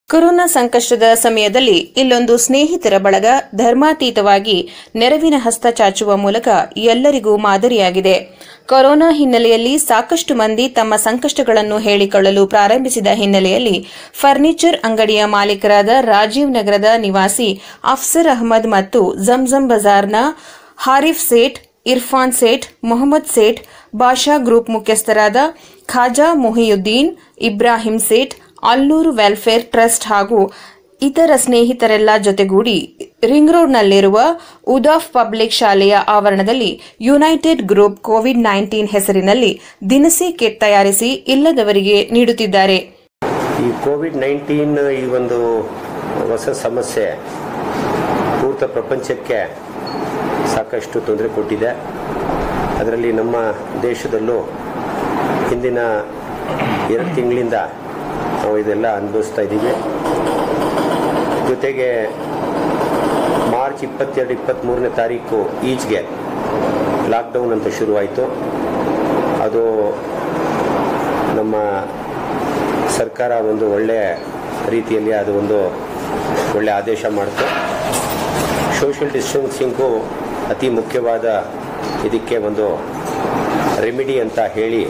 corona ಸಂಕಷ್ಟದ ಸಮಯದಲ್ಲಿ ಇಲ್ಲೊಂದು ಸ್ನೇಹಿತರ ಬಳಗ ಧರ್ಮಾತೀತವಾಗಿ ನೆರವಿನ ಹಸ್ತ ಚಾಚುವ ಮೂಲಕ ಎಲ್ಲರಿಗೂ ಮಾದರಿಯಾಗಿದೆ ಕೊರೋನಾ ಹಿನ್ನೆಲೆಯಲ್ಲಿ ಸಾಕಷ್ಟು ಮಂದಿ ತಮ್ಮ ಸಂಕಷ್ಟಗಳನ್ನು ಹೇಳಿಕೊಳ್ಳಲು ಪ್ರಾರಂಭಿಸಿದ ಹಿನ್ನೆಲೆಯಲ್ಲಿ ಫರ್ನಿಚರ್ ಅಂಗಡಿಯ ಮಾಲೀಕರಾದ ರಾಜೀವ್ ನಗರದ ನಿವಾಸಿ ಅಫ್ಸರ್ ಅಹಮದ್ ಮತ್ತು ಜಂಜಂ ಬಜಾರ್ನ ಹಾರಿಫ್ ಸೇಠ್ ಇರ್ಫಾನ್ ಸೇಠ್ ಮೊಹಮ್ಮದ್ ಸೇಠ್ ಬಾಷಾ ಗ್ರೂಪ್ ಮುಖ್ಯಸ್ಥರಾದ ಖಾಜಾ ಮುಹಿಯುದ್ದೀನ್ ಇಬ್ರಾಹಿಂ ಸೇಠ್ ಅಲ್ಲೂರು ವೆಲ್ಫೇರ್ ಟ್ರಸ್ಟ್ ಹಾಗೂ ಇತರ ಸ್ನೇಹಿತರೆಲ್ಲ ಜೊತೆಗೂಡಿ ರಿಂಗ್ ರೋಡ್ನಲ್ಲಿರುವ ಉದಾಫ್ ಪಬ್ಲಿಕ್ ಶಾಲೆಯ ಆವರಣದಲ್ಲಿ ಯುನೈಟೆಡ್ ಗ್ರೂಪ್ ಕೋವಿಡ್ ನೈನ್ಟೀನ್ ಹೆಸರಿನಲ್ಲಿ ದಿನಸಿ ಕಿಟ್ ತಯಾರಿಸಿ ಇಲ್ಲದವರಿಗೆ ನೀಡುತ್ತಿದ್ದಾರೆ ಈ ಕೋವಿಡ್ ನೈನ್ಟೀನ್ ಈ ಒಂದು ಹೊಸ ಸಮಸ್ಯೆ ಪೂರ್ತ ಪ್ರಪಂಚಕ್ಕೆ ಸಾಕಷ್ಟು ತೊಂದರೆ ಕೊಟ್ಟಿದೆ ಅದರಲ್ಲಿ ನಮ್ಮ ದೇಶದಲ್ಲೂ ಹಿಂದಿನ ಎರಡು ತಿಂಗಳಿಂದ ನಾವು ಇದೆಲ್ಲ ಅನುಭವಿಸ್ತಾ ಇದ್ದೀವಿ ಜೊತೆಗೆ ಮಾರ್ಚ್ ಇಪ್ಪತ್ತೆರಡು ಇಪ್ಪತ್ತ್ಮೂರನೇ ತಾರೀಕು ಈಚೆಗೆ ಲಾಕ್ಡೌನ್ ಅಂತ ಶುರುವಾಯಿತು ಅದು ನಮ್ಮ ಸರ್ಕಾರ ಒಂದು ಒಳ್ಳೆಯ ರೀತಿಯಲ್ಲಿ ಅದು ಒಂದು ಒಳ್ಳೆಯ ಆದೇಶ ಮಾಡಿತು ಸೋಷಿಯಲ್ ಡಿಸ್ಟೆನ್ಸಿಂಗು ಅತಿ ಮುಖ್ಯವಾದ ಇದಕ್ಕೆ ಒಂದು ರೆಮಿಡಿ ಅಂತ ಹೇಳಿ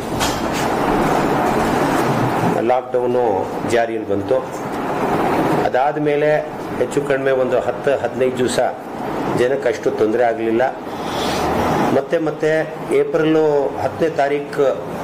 ಲಾಕ್ಡೌನು ಜಾರಿಯಲ್ಲಿ ಬಂತು ಅದಾದ ಮೇಲೆ ಹೆಚ್ಚು ಕಡಿಮೆ ಒಂದು ಹತ್ತು ಹದಿನೈದು ದಿವಸ ಜನಕ್ಕೆ ಅಷ್ಟು ತೊಂದರೆ ಆಗಲಿಲ್ಲ ಮತ್ತೆ ಮತ್ತೆ ಏಪ್ರಿಲು ಹತ್ತನೇ ತಾರೀಕು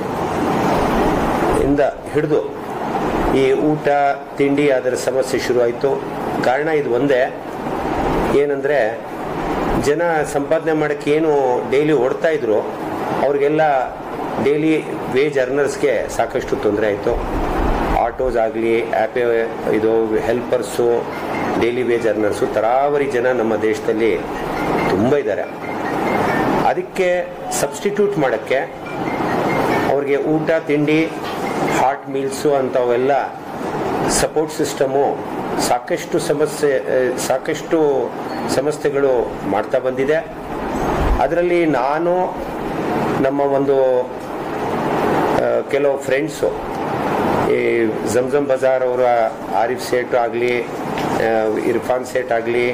ಇಂದ ಹಿಡಿದು ಈ ಊಟ ತಿಂಡಿ ಅದರ ಸಮಸ್ಯೆ ಶುರುವಾಯಿತು ಕಾರಣ ಇದು ಒಂದೇ ಏನಂದರೆ ಜನ ಸಂಪಾದನೆ ಮಾಡೋಕ್ಕೆ ಏನು ಡೈಲಿ ಓಡ್ತಾ ಇದ್ರು ಅವ್ರಿಗೆಲ್ಲ ಡೈಲಿ ವೇಜ್ ಅರ್ನರ್ಸ್ಗೆ ಸಾಕಷ್ಟು ತೊಂದರೆ ಆಯಿತು ಆಟೋಸ್ ಆಗಲಿ ಆ್ಯಪೆ ಇದು ಹೆಲ್ಪರ್ಸು ಡೈಲಿ ವೇಜ್ ಅರ್ನರ್ಸು ತರಾವರಿ ಜನ ನಮ್ಮ ದೇಶದಲ್ಲಿ ತುಂಬ ಇದ್ದಾರೆ ಅದಕ್ಕೆ ಸಬ್ಸ್ಟಿಟ್ಯೂಟ್ ಮಾಡೋಕ್ಕೆ ಅವ್ರಿಗೆ ಊಟ ತಿಂಡಿ ಹಾಟ್ ಮೀಲ್ಸು ಅಂಥವೆಲ್ಲ ಸಪೋರ್ಟ್ ಸಿಸ್ಟಮು ಸಾಕಷ್ಟು ಸಮಸ್ಯೆ ಆ, ಸಾಕಷ್ಟು ಸಂಸ್ಥೆಗಳು ಮಾಡ್ತಾ ಬಂದಿದೆ ಅದರಲ್ಲಿ ನಾನು ನಮ್ಮ ಒಂದು ಆ, ಕೆಲವು ಫ್ರೆಂಡ್ಸು ಈ ಜಮ್ಜಮ್ ಬಜಾರ್ ಅವರ ಆರಿಫ್ ಸೇಠ್ ಆಗಲಿ ಇರ್ಫಾನ್ ಸೇಠ್ ಆಗಲಿ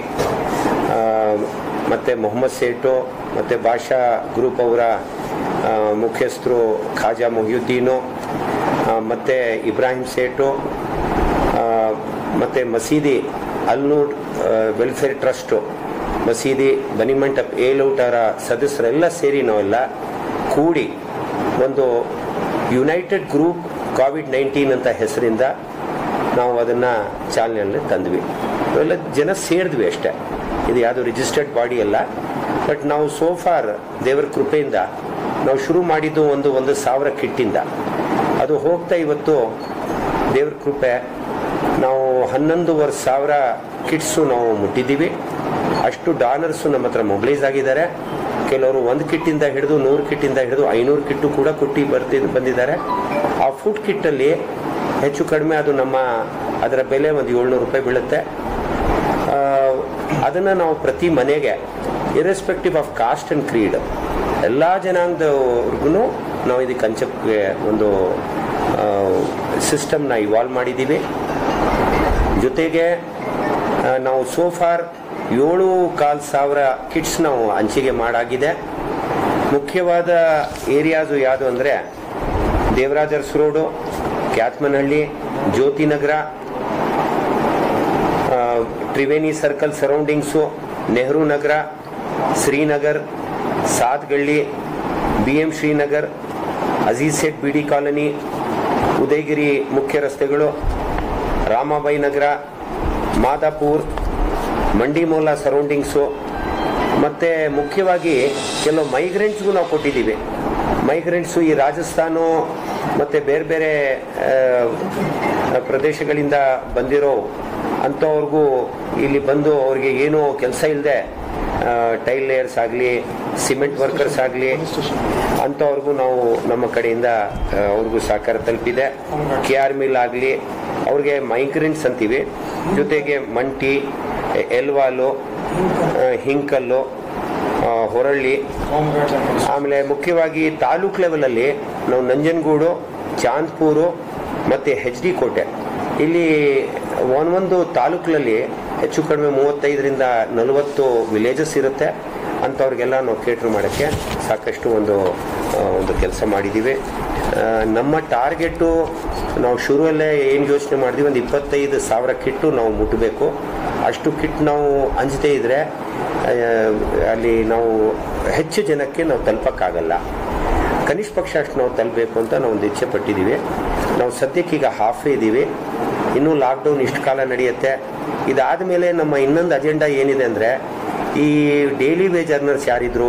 ಮತ್ತು ಮೊಹಮ್ಮದ್ ಸೇಠು ಮತ್ತು ಬಾಷಾ ಗ್ರೂಪ್ ಅವರ ಆ, ಮುಖ್ಯಸ್ಥರು ಖಾಜಾ ಮೊಹಿಯುದ್ದೀನು ಮತ್ತು ಇಬ್ರಾಹಿಂ ಸೇಠು ಆ, ಮತ್ತು ಮಸೀದಿ ಅಲ್ನೂರ್ ವೆಲ್ಫೇರ್ ಟ್ರಸ್ಟು ಮಸೀದಿ ಬನಿಮಂಟಪ್ ಏಲೌಟ್ ಅವರ ಸದಸ್ಯರೆಲ್ಲ ಸೇರಿ ನಾವೆಲ್ಲ ಕೂಡಿ ಒಂದು ಯುನೈಟೆಡ್ ಗ್ರೂಪ್ ಕೋವಿಡ್ ನೈನ್ಟೀನ್ ಅಂತ ಹೆಸರಿಂದ ನಾವು ಅದನ್ನು ಚಾಲನೆಯಲ್ಲಿ ತಂದ್ವಿ ಇವೆಲ್ಲ ಜನ ಸೇರಿದ್ವಿ ಅಷ್ಟೇ ಇದು ಯಾವುದು ರಿಜಿಸ್ಟರ್ಡ್ ಬಾಡಿ ಅಲ್ಲ ಬಟ್ ನಾವು ಸೋಫಾರ್ ದೇವರ ಕೃಪೆಯಿಂದ ನಾವು ಶುರು ಮಾಡಿದ್ದು ಒಂದು ಒಂದು ಸಾವಿರ ಕಿಟ್ಟಿಂದ ಅದು ಹೋಗ್ತಾ ಇವತ್ತು ದೇವ್ರ ಕೃಪೆ ನಾವು ಹನ್ನೊಂದುವರೆ ಸಾವಿರ ಕಿಟ್ಸು ನಾವು ಮುಟ್ಟಿದ್ದೀವಿ ಅಷ್ಟು ಡಾನರ್ಸು ನಮ್ಮ ಹತ್ರ ಮೊಬಿಲೈಸ್ ಆಗಿದ್ದಾರೆ ಕೆಲವರು ಒಂದು ಕಿಟ್ಟಿಂದ ಹಿಡಿದು ನೂರು ಕಿಟ್ಟಿಂದ ಹಿಡಿದು ಐನೂರು ಕಿಟ್ಟು ಕೂಡ ಕೊಟ್ಟು ಬರ್ತಿ ಬಂದಿದ್ದಾರೆ ಆ ಫುಡ್ ಕಿಟ್ಟಲ್ಲಿ ಹೆಚ್ಚು ಕಡಿಮೆ ಅದು ನಮ್ಮ ಅದರ ಬೆಲೆ ಒಂದು ಏಳ್ನೂರು ರೂಪಾಯಿ ಬೀಳುತ್ತೆ ಅದನ್ನು ನಾವು ಪ್ರತಿ ಮನೆಗೆ irrespective of caste and creed ಎಲ್ಲ ಜನಾಂಗದವ್ರಿಗೂ ನಾವು ಇದಕ್ಕೆ ಹಂಚಕ್ಕೆ ಒಂದು ಸಿಸ್ಟಮ್ನ ಇವಾಲ್ವ್ ಮಾಡಿದ್ದೀವಿ ಜೊತೆಗೆ ಆ, ನಾವು ಸೋಫಾರ್ ಏಳು ಕಾಲು ಸಾವಿರ ಕಿಟ್ಸ್ ನಾವು ಹಂಚಿಕೆ ಮಾಡಾಗಿದೆ ಮುಖ್ಯವಾದ ಏರಿಯಾಸು ಯಾವುದು ಅಂದರೆ ದೇವರಾಜರ್ಸ್ ರೋಡು ಕ್ಯಾತ್ಮನಹಳ್ಳಿ ಜ್ಯೋತಿನಗರ ಆ, Triveni circle surroundings Nehru Nagara Srinagar Sathgalli B M Srinagar Aziz Sait B D colony Udayagiri ಮುಖ್ಯ ರಸ್ತೆಗಳು ರಾಮಾಬಾಯಿ ನಗರ ಮಾದಾಪುರ್ ಮಂಡಿಮೂಲ ಸರೌಂಡಿಂಗ್ಸು ಮತ್ತು ಮುಖ್ಯವಾಗಿ ಕೆಲವು ಮೈಗ್ರೆಂಟ್ಸ್ಗೂ ನಾವು ಕೊಟ್ಟಿದ್ದೀವಿ ಮೈಗ್ರೆಂಟ್ಸು ಈ ರಾಜಸ್ಥಾನ ಮತ್ತು ಬೇರೆ ಬೇರೆ ಆ, ಪ್ರದೇಶಗಳಿಂದ ಬಂದಿರೋ ಅಂಥವ್ರಿಗೂ ಇಲ್ಲಿ ಬಂದು ಅವ್ರಿಗೆ ಏನೂ ಕೆಲಸ ಇಲ್ಲದೆ ಟೈಲ್ ಲೇಯರ್ಸ್ ಆಗಲಿ ಸಿಮೆಂಟ್ ವರ್ಕರ್ಸ್ ಆಗಲಿ ಅಂಥವ್ರಿಗೂ ನಾವು ನಮ್ಮ ಕಡೆಯಿಂದ ಆ, ಅವ್ರಿಗೂ ಸಹಕಾರ ತಲುಪಿದೆ ಕೆ ಆರ್ ಮಿಲ್ ಆಗಲಿ ಅವ್ರಿಗೆ ಮೈಗ್ರೆಂಟ್ಸ್ ಅಂತೀವಿ ಜೊತೆಗೆ ಮಂಟಿ ಎ- ಎಲ್ವಾಲು ಆ, ಹಿಂಕಲ್ಲು ಆ, ಹೊರಳ್ಳಿ ಆಮೇಲೆ ಮುಖ್ಯವಾಗಿ ತಾಲೂಕ್ ಲೆವೆಲಲ್ಲಿ ನಾವು ನಂಜನಗೂಡು ಚಾಂದ್ಪೂರು ಮತ್ತು ಹೆಚ್ ಡಿ ಕೋಟೆ ಇಲ್ಲಿ ಒಂದೊಂದು ತಾಲೂಕಿನಲ್ಲಿ ಹೆಚ್ಚು ಕಡಿಮೆ ಮೂವತ್ತೈದರಿಂದ ನಲವತ್ತು ವಿಲೇಜಸ್ ಇರುತ್ತೆ ಅಂಥವ್ರಿಗೆಲ್ಲ ನಾವು ಕೇಟ್ರ್ ಮಾಡೋಕ್ಕೆ ಸಾಕಷ್ಟು ಒಂದು ಆ, ಒಂದು ಕೆಲಸ ಮಾಡಿದ್ದೀವಿ ಆ, ನಮ್ಮ ಟಾರ್ಗೆಟು ನಾವು ಶುರುವಲ್ಲೇ ಏನು ಯೋಚನೆ ಮಾಡಿದ್ವಿ ಒಂದು ಇಪ್ಪತ್ತೈದು ಸಾವಿರ ಕಿಟ್ಟು ನಾವು ಮುಟ್ಟಬೇಕು ಅಷ್ಟು ಕಿಟ್ ನಾವು ಹಂಚದೇ ಇದ್ದರೆ ಅಲ್ಲಿ ನಾವು ಹೆಚ್ಚು ಜನಕ್ಕೆ ನಾವು ತಲುಪಕ್ಕಾಗಲ್ಲ ಕನಿಷ್ಠ ಪಕ್ಷ ಅಷ್ಟು ನಾವು ತಲುಪಬೇಕು ಅಂತ ನಾವು ಒಂದು ಇಚ್ಛೆ ಪಟ್ಟಿದ್ದೀವಿ ನಾವು ಸದ್ಯಕ್ಕೆ ಈಗ ಹಾಫೇ ಇದ್ದೀವಿ ಇನ್ನೂ ಲಾಕ್ಡೌನ್ ಇಷ್ಟು ಕಾಲ ನಡೆಯುತ್ತೆ ಇದಾದ ಮೇಲೆ ನಮ್ಮ ಇನ್ನೊಂದು ಅಜೆಂಡಾ ಏನಿದೆ ಅಂದರೆ ಈ ಡೈಲಿ ವೇಜ್ ಅರ್ನರ್ಸ್ ಯಾರಿದ್ರು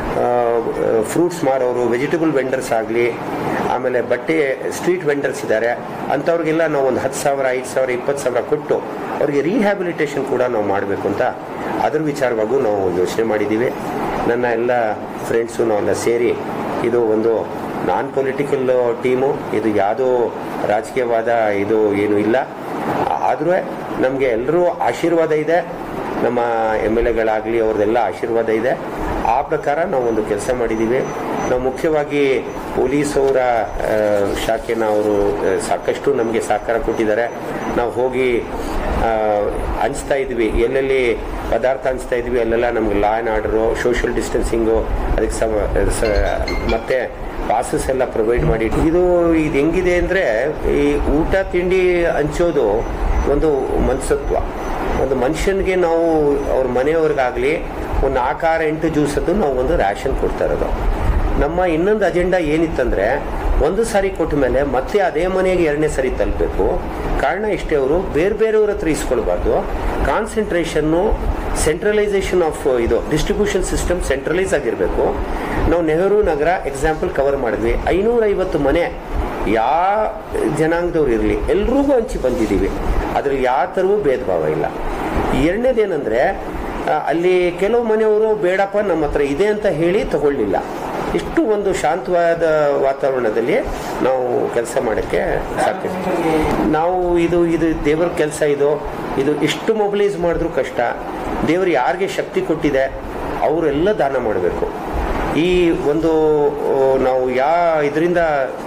ಫ್ರೂಟ್ಸ್ ಮಾರೋರು ವೆಜಿಟೇಬಲ್ ವೆಂಡರ್ಸ್ ಆಗಲಿ ಆಮೇಲೆ ಬಟ್ಟೆ ಸ್ಟ್ರೀಟ್ ವೆಂಡರ್ಸ್ ಇದ್ದಾರೆ ಅಂಥವ್ರಿಗೆಲ್ಲ ನಾವು ಒಂದು ಹತ್ತು ಸಾವಿರ ಐದು ಸಾವಿರ ಇಪ್ಪತ್ತು ಸಾವಿರ ಕೊಟ್ಟು ಅವ್ರಿಗೆ ರೀಹ್ಯಾಬಿಲಿಟೇಷನ್ ಕೂಡ ನಾವು ಮಾಡಬೇಕು ಅಂತ ಅದ್ರ ವಿಚಾರವಾಗೂ ನಾವು ಯೋಚನೆ ಮಾಡಿದ್ದೀವಿ ನನ್ನ ಎಲ್ಲ ಫ್ರೆಂಡ್ಸು ನಾವೆಲ್ಲ ಸೇರಿ ಇದು ಒಂದು ನಾನ್ ಪೊಲಿಟಿಕಲ್ ಟೀಮು ಇದು ಯಾವುದೋ ರಾಜಕೀಯವಾದ ಇದು ಏನು ಇಲ್ಲ ಆದರೂ ನಮಗೆ ಎಲ್ಲರೂ ಆಶೀರ್ವಾದ ಇದೆ ನಮ್ಮ ಎಮ್ ಎಲ್ ಎಗಳಾಗಲಿ ಅವ್ರದ್ದೆಲ್ಲ ಆಶೀರ್ವಾದ ಇದೆ ಆ ಪ್ರಕಾರ ನಾವು ಒಂದು ಕೆಲಸ ಮಾಡಿದ್ದೀವಿ ನಾವು ಮುಖ್ಯವಾಗಿ ಪೊಲೀಸ್ ಅವರ ಆ, ಶಾಖೆನ ಅವರು ಆ, ಸಾಕಷ್ಟು ನಮಗೆ ಸಹಕಾರ ಕೊಟ್ಟಿದ್ದಾರೆ ನಾವು ಹೋಗಿ ಆ, ಹಂಚ್ತಾ ಇದ್ವಿ ಎಲ್ಲೆಲ್ಲಿ ಪದಾರ್ಥ ಹಂಚ್ತಾ ಇದ್ವಿ ಅಲ್ಲೆಲ್ಲ ನಮ್ಗೆ law and order social distancing ಅದಕ್ಕೆ ಸಮ ಸ- ಮತ್ತೆ ಪಾಸಸ್ ಎಲ್ಲ ಪ್ರೊವೈಡ್ ಮಾಡಿ ಇದು ಇದು ಹೆಂಗಿದೆ ಅಂದರೆ ಈ ಊಟ ತಿಂಡಿ ಹಂಚೋದು ಒಂದು ಮನಸತ್ವ ಒಂದು ಮನುಷ್ಯನಿಗೆ ನಾವು ಅವ್ರ ಮನೆಯವ್ರಿಗಾಗಲಿ ಒಂದು ಆಕಾರ ಎಂಟು ಜ್ಯೂಸದ್ದು ನಾವು ಒಂದು ರ್ಯಾಷನ್ ಕೊಡ್ತಾ ಇರೋದು ನಮ್ಮ ಇನ್ನೊಂದು ಅಜೆಂಡಾ ಏನಿತ್ತಂದ್ರೆ ಒಂದು ಸಾರಿ ಕೊಟ್ಟ ಮೇಲೆ ಮತ್ತೆ ಅದೇ ಮನೆಗೆ ಎರಡನೇ ಸಾರಿ ತಲುಪಬೇಕು ಕಾರಣ ಇಷ್ಟೇ ಅವರು ಬೇರೆ ಬೇರೆಯವ್ರ ಹತ್ರ ಇಸ್ಕೊಳ್ಬಾರ್ದು ಕಾನ್ಸಂಟ್ರೇಷನ್ನು ಸೆಂಟ್ರಲೈಸೇಷನ್ ಆಫ್ ಇದು ಡಿಸ್ಟ್ರಿಬ್ಯೂಷನ್ ಸಿಸ್ಟಮ್ ಸೆಂಟ್ರಲೈಸ್ ಆಗಿರಬೇಕು ನಾವು ನೆಹರು ನಗರ ಎಕ್ಸಾಂಪಲ್ ಕವರ್ ಮಾಡಿದ್ವಿ ಐನೂರೈವತ್ತು ಮನೆ ಯಾವ ಜನಾಂಗದವ್ರು ಇರಲಿ ಎಲ್ರಿಗೂ ಹಂಚಿ ಬಂದಿದ್ದೀವಿ ಅದ್ರಲ್ಲಿ ಯಾವ ಥರವೂ ಭೇದ ಭಾವ ಇಲ್ಲ ಎರಡನೇದೇನೆಂದರೆ ಅಲ್ಲಿ ಕೆಲವು ಮನೆಯವರು ಬೇಡಪ್ಪ ನಮ್ಮ ಹತ್ರ ಇದೆ ಅಂತ ಹೇಳಿ ತಗೊಳ್ಳಿಲ್ಲ ಇಷ್ಟು ಒಂದು ಶಾಂತವಾದ ವಾತಾವರಣದಲ್ಲಿ ನಾವು ಕೆಲಸ ಮಾಡೋಕ್ಕೆ ಸಾಕಷ್ಟು ನಾವು ಇದು ಇದು ದೇವರ ಕೆಲಸ ಇದು ಇದು ಎಷ್ಟು ಮೊಬಿಲೈಸ್ ಮಾಡಿದ್ರೂ ಕಷ್ಟ ದೇವರು ಯಾರಿಗೆ ಶಕ್ತಿ ಕೊಟ್ಟಿದೆ ಅವರೆಲ್ಲ ದಾನ ಮಾಡಬೇಕು ಈ ಒಂದು ಆ, ನಾವು ಯಾ ಇದರಿಂದ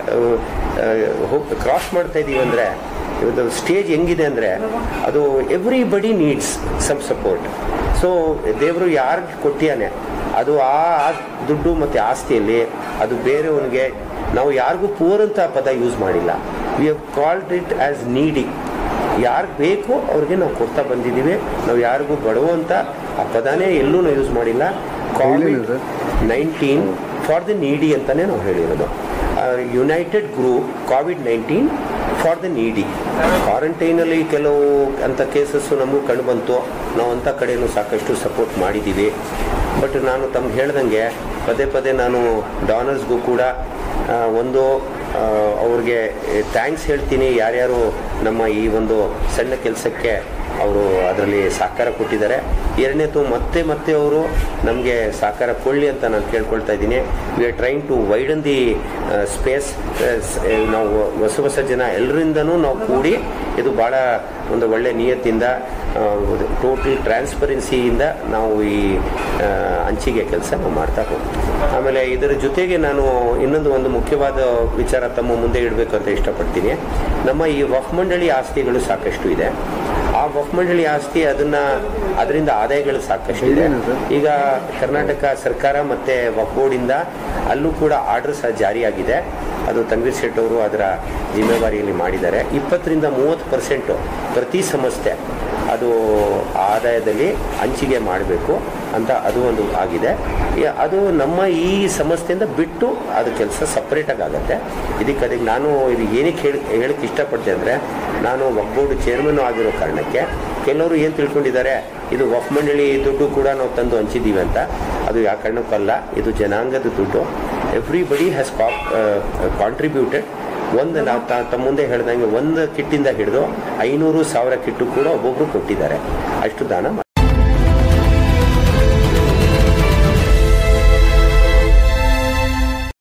ಕ್ರಾಸ್ ಮಾಡ್ತಾ ಇದೀವಿ ಅಂದರೆ ಇವತ್ತು ಸ್ಟೇಜ್ ಹೆಂಗಿದೆ ಅಂದರೆ ಅದು ಎವ್ರಿ ಬಡಿ ನೀಡ್ಸ್ ಸಮ್ ಸಪೋರ್ಟ್ ಸೊ ದೇವರು ಯಾರಿಗೆ ಕೊಟ್ಟಿಯಾನೆ ಅದು ಆ ಆ ದುಡ್ಡು ಮತ್ತು ಆಸ್ತಿಯಲ್ಲಿ ಅದು ಬೇರೆಯವನಿಗೆ ನಾವು ಯಾರಿಗೂ ಪೂರ್ ಅಂತ ಪದ ಯೂಸ್ ಮಾಡಿಲ್ಲ we have called it as needy ಯಾರಿಗೆ ಬೇಕು ಅವ್ರಿಗೆ ನಾವು ಕೊಡ್ತಾ ಬಂದಿದ್ದೀವಿ ನಾವು ಯಾರಿಗೂ ಬಡವ ಅಂತ ಆ ಪದನೇ ಎಲ್ಲೂ ನಾವು ಯೂಸ್ ಮಾಡಿಲ್ಲ ಕೋವಿಡ್ ನೈನ್ಟೀನ್ ಫಾರ್ ದಿ ನೀಡಿ ಅಂತಾನೆ ನಾವು ಹೇಳಿರೋದು united group covid nineteen for the needy ಕ್ವಾರಂಟೈನಲ್ಲಿ ಕೆಲವು ಅಂಥ ಕೇಸಸ್ಸು ನಮಗೂ ಕಂಡು ಬಂತು ನಾವು ಅಂಥ ಕಡೆನೂ ಸಾಕಷ್ಟು ಸಪೋರ್ಟ್ ಮಾಡಿದ್ದೀವಿ ಬಟ್ ನಾನು ತಮ್ಗೆ ಹೇಳ್ದಂಗೆ ಪದೇ ಪದೇ ನಾನು ಡಾನರ್ಸ್ಗೂ ಕೂಡ ಆ, ಒಂದು ಆ, ಅವ್ರಿಗೆ ಥ್ಯಾಂಕ್ಸ್ ಹೇಳ್ತೀನಿ ಯಾರ್ಯಾರು ನಮ್ಮ ಈ ಒಂದು ಸಣ್ಣ ಕೆಲಸಕ್ಕೆ ಅವರು ಅದರಲ್ಲಿ ಸಹಕಾರ ಕೊಟ್ಟಿದ್ದಾರೆ ಎರಡನೇದು ಮತ್ತೆ ಮತ್ತೆ ಅವರು ನಮಗೆ ಸಹಕಾರ ಕೊಡಲಿ ಅಂತ ನಾನು ಕೇಳ್ಕೊಳ್ತಾ ಇದ್ದೀನಿ we are trying to widen the space ನಾವು ಹೊಸ ಹೊಸ ಜನ ಎಲ್ಲರಿಂದನೂ ನಾವು ಕೂಡಿ ಇದು ಭಾಳ ಒಂದು ಒಳ್ಳೆ ನಿಯತ್ತಿಂದ ಟೋಟಲ್ ಟ್ರಾನ್ಸ್ಪರೆನ್ಸಿಯಿಂದ ನಾವು ಈ ಆ, ಹಂಚಿಗೆ ಕೆಲಸ ನಾವು ಮಾಡ್ತಾ ಹೋಗ್ತೀವಿ ಆಮೇಲೆ ಇದರ ಜೊತೆಗೆ ನಾನು ಇನ್ನೊಂದು ಒಂದು ಮುಖ್ಯವಾದ ವಿಚಾರ ತಮ್ಮ ಮುಂದೆ ಇಡಬೇಕು ಅಂತ ಇಷ್ಟಪಡ್ತೀನಿ ನಮ್ಮ ಈ ವಫ್ ಮಂಡಳಿ ಆಸ್ತಿಗಳು ಸಾಕಷ್ಟು ಇದೆ ಆ ವಫ್ ಮಂಡಳಿ ಆಸ್ತಿ ಅದನ್ನ ಅದರಿಂದ ಆದಾಯಗಳು ಸಾಕಷ್ಟು ಇದೆ ಈಗ ಕರ್ನಾಟಕ ಸರ್ಕಾರ ಮತ್ತೆ ವಫ್ ಬೋರ್ಡಿಂದ ಅಲ್ಲೂ ಕೂಡ ಆರ್ಡರ್ ಸಹ ಜಾರಿಯಾಗಿದೆ ಅದು ತನ್ವೀರ್ ಶೆಟ್ ಅವರು ಅದರ ಜಿಮ್ಮೆವಾರಿಯಲ್ಲಿ ಮಾಡಿದ್ದಾರೆ ಇಪ್ಪತ್ತರಿಂದ ಮೂವತ್ತು ಪರ್ಸೆಂಟು ಪ್ರತಿ ಸಂಸ್ಥೆ ಅದು ಆದಾಯದಲ್ಲಿ ಹಂಚಿಕೆ ಮಾಡಬೇಕು ಅಂತ ಅದು ಒಂದು ಆಗಿದೆ ಈ- ಅದು ನಮ್ಮ ಈ ಸಂಸ್ಥೆಯಿಂದ ಬಿಟ್ಟು ಅದು ಕೆಲಸ ಸಪ್ರೇಟಾಗಿ ಆಗುತ್ತೆ ಇದಕ್ಕೆ ಅದಕ್ಕೆ ನಾನು ಇದು ಏನಕ್ಕೆ ಹೇಳಿ ಹೇಳಕ್ಕೆ ಇಷ್ಟಪಡ್ತೆ ಅಂದರೆ ನಾನು ವಕ್ಬೋರ್ಡ್ ಚೇರ್ಮನ್ ಆಗಿರೋ ಕಾರಣಕ್ಕೆ ಕೆಲವರು ಏನು ತಿಳ್ಕೊಂಡಿದ್ದಾರೆ ಇದು ವಫ್ ಮಂಡಳಿ ದುಡ್ಡು ಕೂಡ ನಾವು ತಂದು ಹಂಚಿದ್ದೀವಿ ಅಂತ ಅದು ಯಾವ ಕಾರಣಕ್ಕಲ್ಲ ಇದು ಜನಾಂಗದ ದುಡ್ಡು ಎವ್ರಿಬಡಿ ಹ್ಯಾಸ್ ಕಾಂಟ್ರಿಬ್ಯೂಟೆಡ್ ಒಂದು ನಾವು ತ- ತಮ್ಮ ಮುಂದೆ ಹೇಳ್ದಂಗೆ ಒಂದು ಕಿಟ್ಟಿಂದ ಹಿಡಿದು ಐನೂರು ಸಾವಿರ ಕಿಟ್ಟು ಕೂಡ ಒಬ್ಬೊಬ್ರು ಕೊಟ್ಟಿದ್ದಾರೆ ಅಷ್ಟು ದಾನ ಮಾಡಿ